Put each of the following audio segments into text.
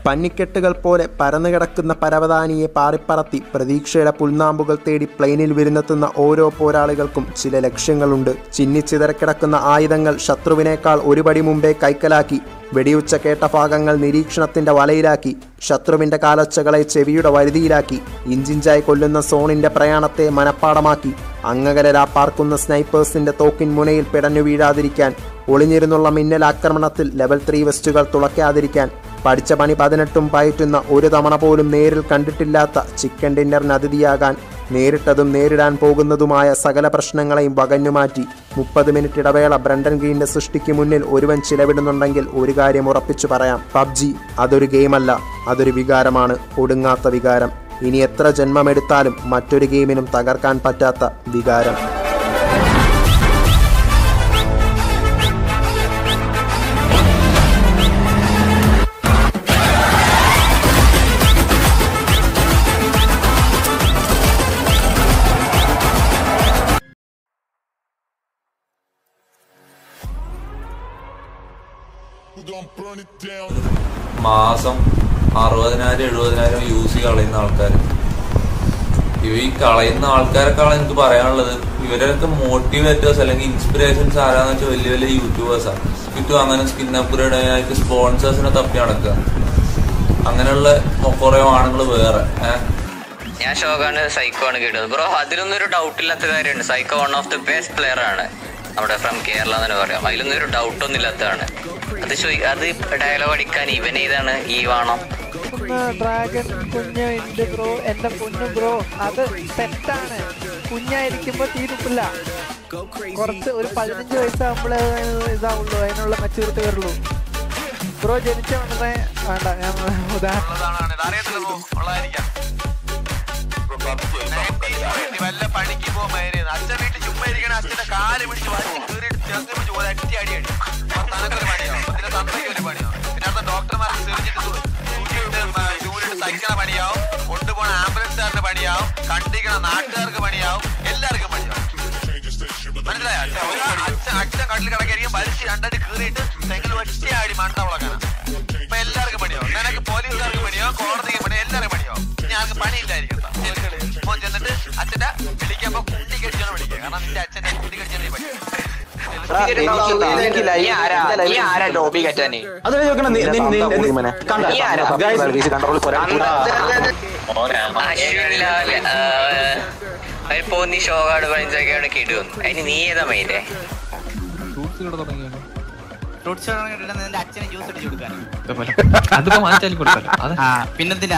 പന്നിക്കെട്ടുകൾ പോലെ പരന്നുകിടക്കുന്ന പരവതാനിയെ പാറിപ്പറത്തി പ്രതീക്ഷയുടെ പുൽനാമ്പുകൾ തേടി പ്ലെയിനിൽ വിരുന്നെത്തുന്ന ഓരോ പോരാളികൾക്കും ചില ലക്ഷ്യങ്ങളുണ്ട് ചിന്നിച്ചിതറക്കിടക്കുന്ന ആയുധങ്ങൾ ശത്രുവിനേക്കാൾ ഒരുപടി മുമ്പേ കൈക്കലാക്കി വെടിയുച്ച കേട്ട ഭാഗങ്ങൾ നിരീക്ഷണത്തിന്റെ വലയിലാക്കി ശത്രുവിന്റെ കാലൊച്ചകളെ ചെവിയുടെ വരുതിയിലാക്കി ഇഞ്ചിഞ്ചായി കൊല്ലുന്ന സോണിന്റെ പ്രയാണത്തെ മനപ്പാടമാക്കി അങ്ങകലെ രാപ്പാർക്കുന്ന സ്നൈപ്പേഴ്സിന്റെ തോക്കിൻ മുനയിൽ പിടഞ്ഞു വീഴാതിരിക്കാൻ ഒളിഞ്ഞിരുന്നുള്ള മിന്നൽ ആക്രമണത്തിൽ ലെവൽ ത്രീ വെസ്റ്റുകൾ തുളയ്ക്കാതിരിക്കാൻ പഠിച്ച പണി പതിനെട്ടും പയറ്റുന്ന ഒരു തവണ പോലും നേരിൽ കണ്ടിട്ടില്ലാത്ത ചിക്കൻ ഡിന്നറിന് അതിഥിയാകാൻ നേരിട്ടതും നേരിടാൻ പോകുന്നതുമായ സകല പ്രശ്നങ്ങളെയും വകഞ്ഞുമാറ്റി മുപ്പത് മിനിറ്റ് ഇടവേള ബ്രണ്ടൻ ഗ്രീന്റെ സൃഷ്ടിക്ക് മുന്നിൽ ഒരുവൻ ചിലവിടുന്നുണ്ടെങ്കിൽ ഒരു കാര്യം ഉറപ്പിച്ചു പറയാം പബ്ജി അതൊരു ഗെയിമല്ല അതൊരു വികാരമാണ് ഒടുങ്ങാത്ത വികാരം ഇനി എത്ര ജന്മമെടുത്താലും മറ്റൊരു ഗെയിമിനും തകർക്കാൻ പറ്റാത്ത വികാരം മാസം അറുപതിനായിരം എഴുപതിനായിരം യൂസ് കളയുന്ന ആൾക്കാർ ഇവ ഈ കളയുന്ന ആൾക്കാരെക്കാളും എനിക്ക് പറയാനുള്ളത് ഇവരൊക്കെ മോട്ടിവേറ്റേഴ്സ് അല്ലെങ്കിൽ ഇൻസ്പിറേഷൻസ് ആരാന്ന് വെച്ചാൽ വലിയ വലിയ യൂട്യൂബേഴ്സാണ് യൂട്യൂബ് അങ്ങനെ സ്കിൻ അപ്ഗ്രേഡ് ആയിട്ട് സ്പോൺസേഴ്സിനെ തപ്പി നടക്കുക അങ്ങനെയുള്ള കുറെ ആണുങ്ങൾ വേറെ ഏഹ് ഞാൻ ഷോക്കാണ് സൈക്കോ ആണ് കേട്ടത് ബ്രോ അതിലൊന്നും ഒരു ഡൗട്ട് ഇല്ലാത്ത കാര്യമുണ്ട് psycho one of the best player ആണ് നമ്മുടെ ഫ്രം കേരള എന്ന് പറയാം അതിലൊന്നും ഒരു ഡൗട്ട് ഒന്നും ഇല്ലാത്തതാണ് അത് ചോദി അത് ഡയലോഗ് അടിക്കാൻ ഇവൻ ഏതാണ് ഈ വാണോ ഡ്രാഗൺ കുഞ്ഞ് ഉണ്ട് ബ്രോ എന്റെ പൊന്നു ബ്രോ അത് തെറ്റാണ് കുഞ്ഞായിരിക്കുമ്പോ തീരുപ്പില്ല കുറച്ച് ഒരു പതിനഞ്ച് വയസ്സാകുമ്പോഴേ ഇതാവുള്ളൂ അതിനുള്ള മെച്ചൂരിറ്റി വരുള്ളൂ ബ്രോ ജനിച്ച ഉടനെ വേണ്ട ഞാൻ ഉദാഹരണം വല്ല പണിക്ക് പോകുമായിരുന്നു അച്ഛൻ വീട്ടിൽ ചുമ്മാ ഇരിക്കണ അച്ഛന്റെ കാല് പിടിച്ച് വലിച്ച് കീറിയിട്ട് ചെറുത്ത് പിടിച്ച് ഒരു അറ്റി അടി അടി തനക്കൊരു പണിയോ പിന്നെ തന്തയ്ക്ക് ഒരു പണിയോ പിന്നെ അടുത്ത ഡോക്ടർമാർക്ക് സിറിഞ്ചിട്ട് ചൂടിയിട്ട് ചൂടിട്ട് തയ്ക്കണ പണിയാവും കൊണ്ടുപോണ ആംബുലൻസുകാരുടെ പണിയാവും കണ്ടിക്കണ നാട്ടുകാർക്ക് പണിയാവും എല്ലാവർക്കും പണിയാവും മനസ്സിലായോ അച്ഛൻ ഒരു അച്ഛൻ അച്ഛൻ കട്ടിൽ കിടക്കായിരിക്കും വലിച്ച് രണ്ടടി കീറിയിട്ട് തെങ്ങിൽ ഒറ്റയാടി മണ്ട ഉളക്കണം ഇപ്പൊ എല്ലാവർക്കും പണിയാവും നിനക്ക് പോലീസുകാർക്ക് പണിയോ കോടതിക്ക് പണിയോ എല്ലാവർക്കും പണിയോ ഞങ്ങൾക്ക് പണിയില്ലായിരിക്കും ഇപ്പൊ ചെന്നിട്ട് അച്ഛന്റെ വിളിക്കുമ്പോ കുട്ടി കടിച്ചാണ് വിളിക്കുക കാരണം നിന്റെ അച്ഛന്റെ കുട്ടി കടിച്ചാണ് പണി ഈ ആരാ ലോബി കറ്റാന് അശ്വിൻ ലാൽ അതിപ്പോ നീ ഷോകാട് പഞ്ചാക്കാട് കിട്ടു അതിന് നീ ഏതാ മൈൻഡേ ഫ്രൂട്ട്സ് നിന്റെ അച്ഛന് ജ്യൂസ് അടിച്ചു കൊടുക്കാൻ അതിപ്പോ മാറ്റാലും കൊടുത്തല്ലോ അത് ആ പിന്നെന്തിനാ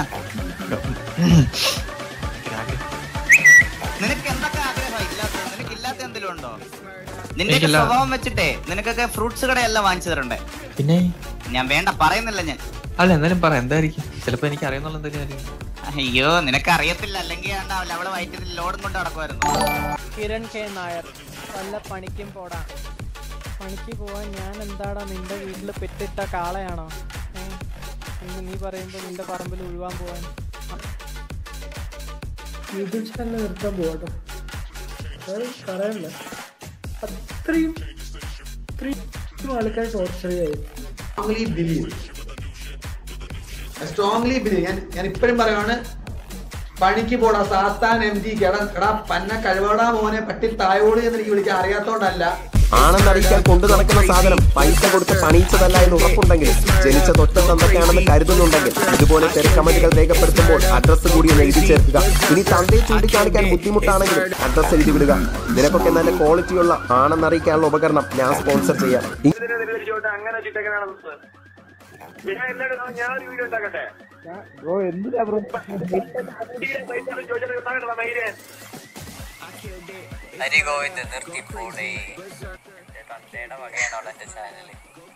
നിനക്ക് എന്തൊക്കെ ആഗ്രഹം ഇല്ലാത്ത നിനക്ക് ഇല്ലാത്ത എന്തെങ്കിലും ഉണ്ടോ നിന്റെ എനിക്കില്ല. സ്വഭാവം വെച്ചിട്ടേ നിനക്കൊക്കെ ഫ്രൂട്ട്സ് കടയെല്ലാം വാങ്ങിച്ചു തരണ്ടേ പിന്നെ ഞാൻ വേണ്ട പറയുന്നില്ല ഞാൻ അല്ല എന്തായാലും പറ എന്തായിരിക്കും ചിലപ്പോ എനിക്ക് അറിയാന്നുള്ള എന്തെങ്കിലും ആയിരിക്കും അയ്യോ നിനക്ക് അറിയത്തില്ല അല്ലെങ്കിൽ ഉണ്ടാവില്ല അവള് വയറ്റിൽ ലോഡും കൊണ്ട് നടക്കുമായിരുന്നു കിരൺ കെ നായർ വല്ല പണിക്കും പോടാ പണിക്ക് പോവാൻ ഞാൻ എന്താടാ നിന്റെ വീട്ടിൽ പെറ്റിട്ട കാളയാണോ ഏ? എന്ന് നീ പറയുമ്പോൾ നിന്റെ പറമ്പിൽ ഉഴുവാൻ പോവാൻ യൂട്യൂബ് ചാനൽ നിർത്താൻ പോവാട്ടോ അത് പറയാനില്ല അത്രയും ഇത്രയും ആൾക്കാർ ടോർച്ചർ ചെയ്തായി സ്ട്രോങ്ലി ബിലീവ് സ്ട്രോങ്ലി ബിലീവ് ഞാൻ ഞാൻ ഇപ്പോഴും പറയുവാണ് പണിക്ക് പോടാ സാത്താൻ എം ജി എടാ എടാ പന്ന കഴിവടാ മോനെ പട്ടി തായോട് എന്ന് എനിക്ക് വിളിക്കാൻ അറിയാത്തോണ്ടല്ല ആണെന്നറിയിക്കാൻ കൊണ്ടു നടക്കുന്ന സാധനം പൈസ കൊടുത്ത് പണിയിച്ചതല്ല എന്ന് ഉറപ്പുണ്ടെങ്കിൽ ജനിച്ച തൊറ്റ തന്തയ്ക്കാണെന്ന് കരുതുന്നുണ്ടെങ്കിൽ ഇതുപോലെ തെരക്കമതികൾ രേഖപ്പെടുത്തുമ്പോൾ അഡ്രസ്സ് കൂടി ഒന്ന് എഴുതി ചേർക്കുക ഇനി തന്തയെ ചൂണ്ടിക്കാണിക്കാൻ ബുദ്ധിമുട്ടാണെങ്കിൽ അഡ്രസ്സ് എഴുതി വിടുക നിനക്കൊക്കെ നല്ല ക്വാളിറ്റിയുള്ള ആണെന്നറിയിക്കാനുള്ള ഉപകരണം ഞാൻ സ്പോൺസർ ചെയ്യാം അങ്ങനെ ഞാൻ ഒരു വീഡിയോ ഉണ്ടാക്കട്ടെ ബ്രോ എന്തിനാ ബ്രോ ഹരി ഗോവിന്ദ് നിർത്തിപ്പോടേ തന്തയുടെ വകയാണോ എന്റെ ചാനല്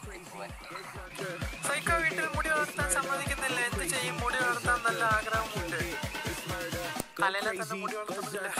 സൈക്കോ വീട്ടിൽ മുടി വളർത്താൻ സമ്മതിക്കുന്നില്ല എന്ത് ചെയ്യും മുടി വളർത്താൻ നല്ല ആഗ്രഹമുണ്ട് തലയിലെ തന്നെ മുടി വളർത്തുന്നില്ല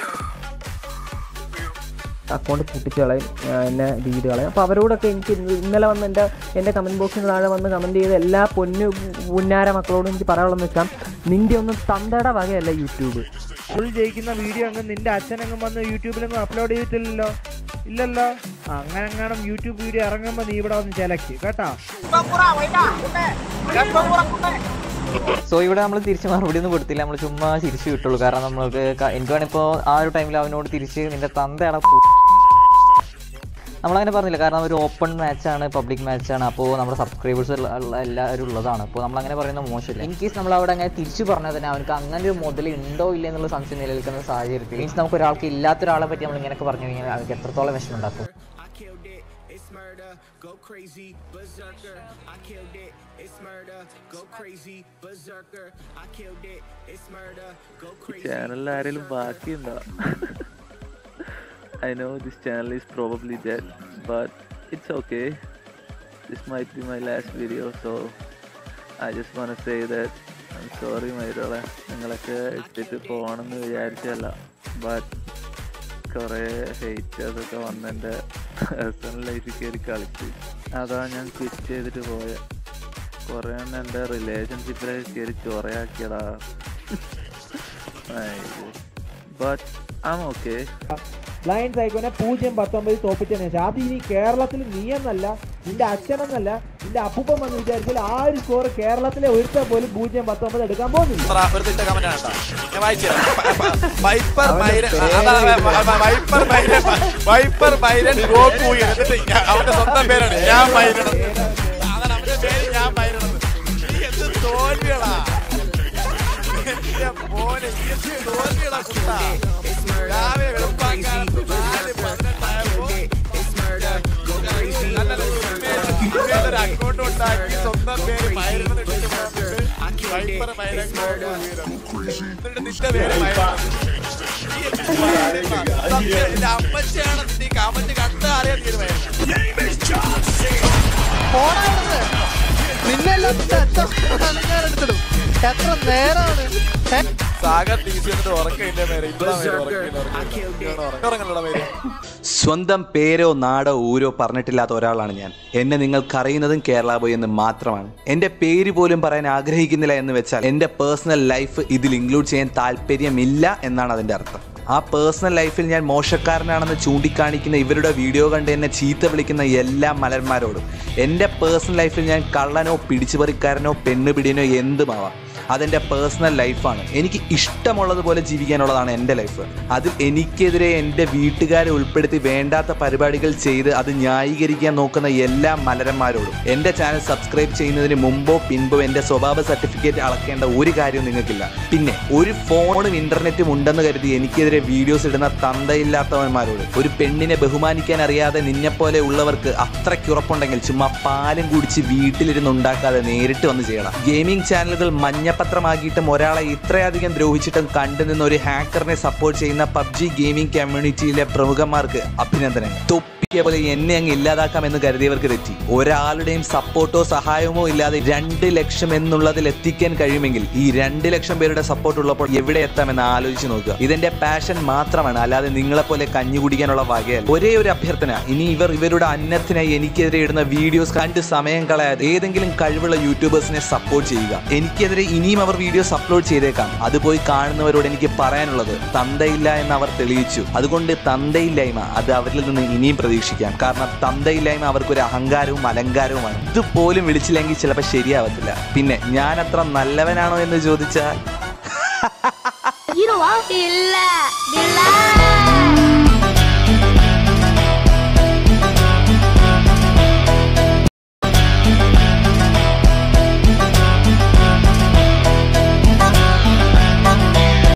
അക്കൗണ്ട് പൊട്ടിച്ച് കളയും ആ, എന്നെ ഡിലീറ്റ് കളയും അപ്പോൾ അവരോടൊക്കെ എനിക്ക് ഇന്ന് ഇന്നലെ വന്ന് എൻ്റെ എൻ്റെ കമൻറ്റ് ബോക്സിന് താഴെ വന്ന് കമൻറ്റ് ചെയ്ത എല്ലാ പൊന്നു പുന്നാര മക്കളോടും എനിക്ക് പറയാനുള്ളതെന്ന് വെച്ചാൽ നിൻ്റെ ഒന്നും തന്തയുടെ വകയല്ല യൂട്യൂബ് ഫുൾ ജയിക്കുന്ന വീഡിയോ അങ്ങ് നിന്റെ അച്ഛനങ്ങും വന്ന് യൂട്യൂബിലൊന്നും അപ്ലോഡ് ചെയ്തിട്ടില്ലല്ലോ ഇല്ലല്ലോ ആ, അങ്ങനെ എങ്ങാനും യൂട്യൂബ് വീഡിയോ ഇറങ്ങുമ്പോൾ നീ ഇവിടെ വന്ന് ചിലക്ക് കേട്ടാ സോ ഇവിടെ നമ്മൾ തിരിച്ച് മറുപടി ഒന്നും കൊടുത്തില്ല നമ്മൾ ചുമ്മാ തിരിച്ച് വിട്ടുള്ളൂ കാരണം നമ്മൾക്ക് ക- എനിക്ക് വേണിപ്പോൾ ആ ഒരു ടൈമിൽ അവനോട് തിരിച്ച് നിന്റെ തന്തയാണ് നമ്മളങ്ങനെ പറഞ്ഞില്ല കാരണം ഒരു ഓപ്പൺ മാച്ചാണ് പബ്ലിക് മാച്ചാണ് അപ്പോൾ നമ്മുടെ സബ്സ്ക്രൈബേഴ്സ് എല്ലാവരും ഉള്ളതാണ് അപ്പോൾ നമ്മളങ്ങനെ പറയുന്നത് മോശമില്ല ഇൻ കേസ് നമ്മൾ അവിടെ അങ്ങനെ തിരിച്ചു പറഞ്ഞാൽ തന്നെ അവർക്ക് അങ്ങനെ ഒരു മുതൽ ഉണ്ടോ ഇല്ല എന്നുള്ള സംശയം നിലനിൽക്കുന്ന സാഹചര്യത്തിൽ മീൻസ് നമുക്ക് ഒരാൾക്ക് ഇല്ലാത്ത ഒരാളെ പറ്റി നമ്മൾ ഇങ്ങനെയൊക്കെ പറഞ്ഞു കഴിഞ്ഞാൽ അവർക്ക് എത്രത്തോളം വിഷമം ഉണ്ടാക്കും Go crazy, berserker. I killed it. It's murder. Go crazy, berserker. I killed it. It's murder. Go crazy. ചാനലിൽ ആരെങ്കിലും ബാക്കിയുണ്ടോ I know this channel is probably dead, but it's okay. This might be my last video, so I just want to say that I'm sorry, മൈരോളെ നിങ്ങളൊക്കെ ഇട്ടിട്ട് പോകണമെന്ന് വിചാരിച്ചല്ല but കുറേ ഹേറ്റേഴ്സൊക്കെ വന്ന് എൻ്റെ personal ലൈഫിൽ കയറി കളിച്ച് അതാ ഞാൻ ക്വിറ്റ് ചെയ്തിട്ട് പോയ കുറേ എണ്ണം എൻ്റെ റിലേഷൻഷിപ്പിലൊക്കെ കയറി ചൊറയാക്കിയതാ ബട്ട് ഐ ഓക്കെ ബ്ലൈൻഡ് സൈക്കോനെ പൂജ്യം പത്തൊമ്പത് തോപ്പിച്ചതിന് ശേഷം അത് ഇനി കേരളത്തിൽ നീയെന്നല്ല നിന്റെ അച്ഛനെന്നല്ല നിന്റെ അപ്പൂപ്പൻ വന്ന് വിചാരിച്ചാൽ ആ ഒരു സ്കോർ കേരളത്തിലെ ഒരുത്ത പോലും പൂജ്യം പത്തൊമ്പത് എടുക്കാൻ പോകുന്നില്ല ഒരു തിട്ട കമന്റ് ആണ് ഞാൻ വായിച്ചുതരാം വൈപ്പർ മൈരൻ അതാ വൈപ്പർ മൈരൻ വൈപ്പർ മൈരൻ ഗോപു എന്നിട്ട് ഞാൻ- അവന്റെ സ്വന്തം പേരാണ് ഞാൻ മൈരൻ അതാണ് അവന്റെ പേര് ഞാൻ മൈരൻ നീ എന്ത് തോൽവികളാ എന്റെ മോനെ നീ എന്ത് തോൽവികളാ കുട്ടാ രാവിലെ വെളുപ്പാക്കാൻ നാല് പതിനെട്ടായപ്പോ ഒരു അക്കൗണ്ട് ഉണ്ടാക്കി സ്വന്തം പേര് മൈരൻ ഇട്ടിട്ട് പോകുന്നുണ്ട് വൈപ്പർ മൈരൻ ഗോപു എന്നിട്ട് നിന്റെ പേര് മൈരൻ നീ എന്ത് പറയുന്നതാ? സത്യം, എന്റെ അമ്മച്ചിയാണ് നീ കമന്റ് കണ്ട അറിയാൻ തീരുമാനം നിന്നെല്ലാം എടുത്തിടും എത്ര നേരമാണ് സാഗർ ടി സി എന്നിട്ട് ഉറക്കമില്ല മേരെ ഇല്ലടാ മേരെ ഉറക്കമില്ല ഉറങ്ങണല്ലോ മേരെ സ്വന്തം പേരോ നാടോ ഊരോ പറഞ്ഞിട്ടില്ലാത്ത ഒരാളാണ് ഞാൻ എന്നെ നിങ്ങൾക്കറിയുന്നതും കേരള ബോയ് എന്ന് മാത്രമാണ് എൻ്റെ പേര് പോലും പറയാൻ ആഗ്രഹിക്കുന്നില്ല എന്ന് വെച്ചാൽ എൻ്റെ പേഴ്സണൽ ലൈഫ് ഇതിൽ ഇൻക്ലൂഡ് ചെയ്യാൻ താല്പര്യമില്ല എന്നാണ് അതിൻ്റെ അർത്ഥം ആ പേഴ്സണൽ ലൈഫിൽ ഞാൻ മോശക്കാരനാണെന്ന് ചൂണ്ടിക്കാണിക്കുന്ന ഇവരുടെ വീഡിയോ കണ്ട് എന്നെ ചീത്ത വിളിക്കുന്ന എല്ലാ മലന്മാരോടും എൻ്റെ പേഴ്സണൽ ലൈഫിൽ ഞാൻ കള്ളനോ പിടിച്ചുപറിക്കാരനോ പെണ്ണുപിടിയനോ എന്തുമാവാം അതെൻ്റെ പേഴ്സണൽ ലൈഫാണ് എനിക്ക് ഇഷ്ടമുള്ളതുപോലെ ജീവിക്കാനുള്ളതാണ് എൻ്റെ ലൈഫ് അതിൽ എനിക്കെതിരെ എൻ്റെ വീട്ടുകാരെ ഉൾപ്പെടുത്തി വേണ്ടാത്ത പരിപാടികൾ ചെയ്ത് അത് ന്യായീകരിക്കാൻ നോക്കുന്ന എല്ലാ മലരന്മാരോടും എൻ്റെ ചാനൽ സബ്സ്ക്രൈബ് ചെയ്യുന്നതിന് മുമ്പോ പിൻപോ എൻ്റെ സ്വഭാവ സർട്ടിഫിക്കറ്റ് അളക്കേണ്ട ഒരു കാര്യവും നിങ്ങൾക്കില്ല പിന്നെ ഒരു ഫോണും ഇൻ്റർനെറ്റും ഉണ്ടെന്ന് കരുതി എനിക്കെതിരെ വീഡിയോസ് ഇടുന്ന തന്തയില്ലാത്തവന്മാരോട് ഒരു പെണ്ണിനെ ബഹുമാനിക്കാൻ അറിയാതെ നിന്നെപ്പോലെ ഉള്ളവർക്ക് അത്രയ്ക്ക് ഉറപ്പുണ്ടെങ്കിൽ ചുമ്മാ പാലും കുടിച്ച് വീട്ടിലിരുന്ന് ഉണ്ടാക്കാതെ നേരിട്ട് വന്ന് ചെയ്യണം ഗെയിമിംഗ് ചാനലുകൾ മഞ്ഞപത്രമാക്കിയിട്ടും ഒരാളെ ഇത്രയധികം ദ്രോഹിച്ചിട്ടും കണ്ടുനിന്ന ഒരു ഹാക്കറിനെ സപ്പോർട്ട് ചെയ്യുന്ന പബ്ജി ഗെയിമിംഗ് കമ്മ്യൂണിറ്റിയിലെ പ്രമുഖന്മാർക്ക് അഭിനന്ദനങ്ങൾ തൊപ്പിയ പോലെ എന്നെ അങ്ങ് ഇല്ലാതാക്കാമെന്ന് കരുതിയവർക്ക് തെറ്റി ഒരാളുടെയും സപ്പോർട്ടോ സഹായമോ ഇല്ലാതെ രണ്ട് ലക്ഷം എന്നുള്ളതിൽ എത്തിക്കാൻ കഴിയുമെങ്കിൽ ഈ രണ്ട് ലക്ഷം പേരുടെ സപ്പോർട്ട് ഉള്ളപ്പോൾ എവിടെ എത്താമെന്ന് ആലോചിച്ച് നോക്കുക ഇതെന്റെ പാഷൻ മാത്രമാണ് അല്ലാതെ നിങ്ങളെപ്പോലെ കഞ്ഞി കുടിക്കാനുള്ള വകയല്ല ഒരേ ഒരു അഭ്യർത്ഥന ഇനി ഇവർ ഇവരുടെ അന്നത്തിനായി എനിക്കെതിരെ ഇടുന്ന വീഡിയോസ് കണ്ട് സമയം കളയാതെ ഏതെങ്കിലും കഴിവുള്ള യൂട്യൂബേഴ്സിനെ സപ്പോർട്ട് ചെയ്യുക എനിക്കെതിരെ ഇനിയും അവർ വീഡിയോസ് അപ്ലോഡ് ചെയ്തേക്കാം അത് പോയി കാണുന്നവരോട് എനിക്ക് പറയാനുള്ളത് തന്തയില്ല എന്ന് അവർ തെളിയിച്ചു അതുകൊണ്ട് തന്തയില്ലായ്മ അത് അവരിൽ നിന്ന് ഇനിയും പ്രതീക്ഷിക്കാം കാരണം തന്തയില്ലായ്മ അവർക്കൊരു അഹങ്കാരവും അലങ്കാരവുമാണ് ഇതുപോലും വിളിച്ചില്ലെങ്കിൽ ചിലപ്പോൾ ശരിയാവത്തില്ല പിന്നെ ഞാൻ അത്ര നല്ലവനാണോ എന്ന് ചോദിച്ചാൽ ഇല്ല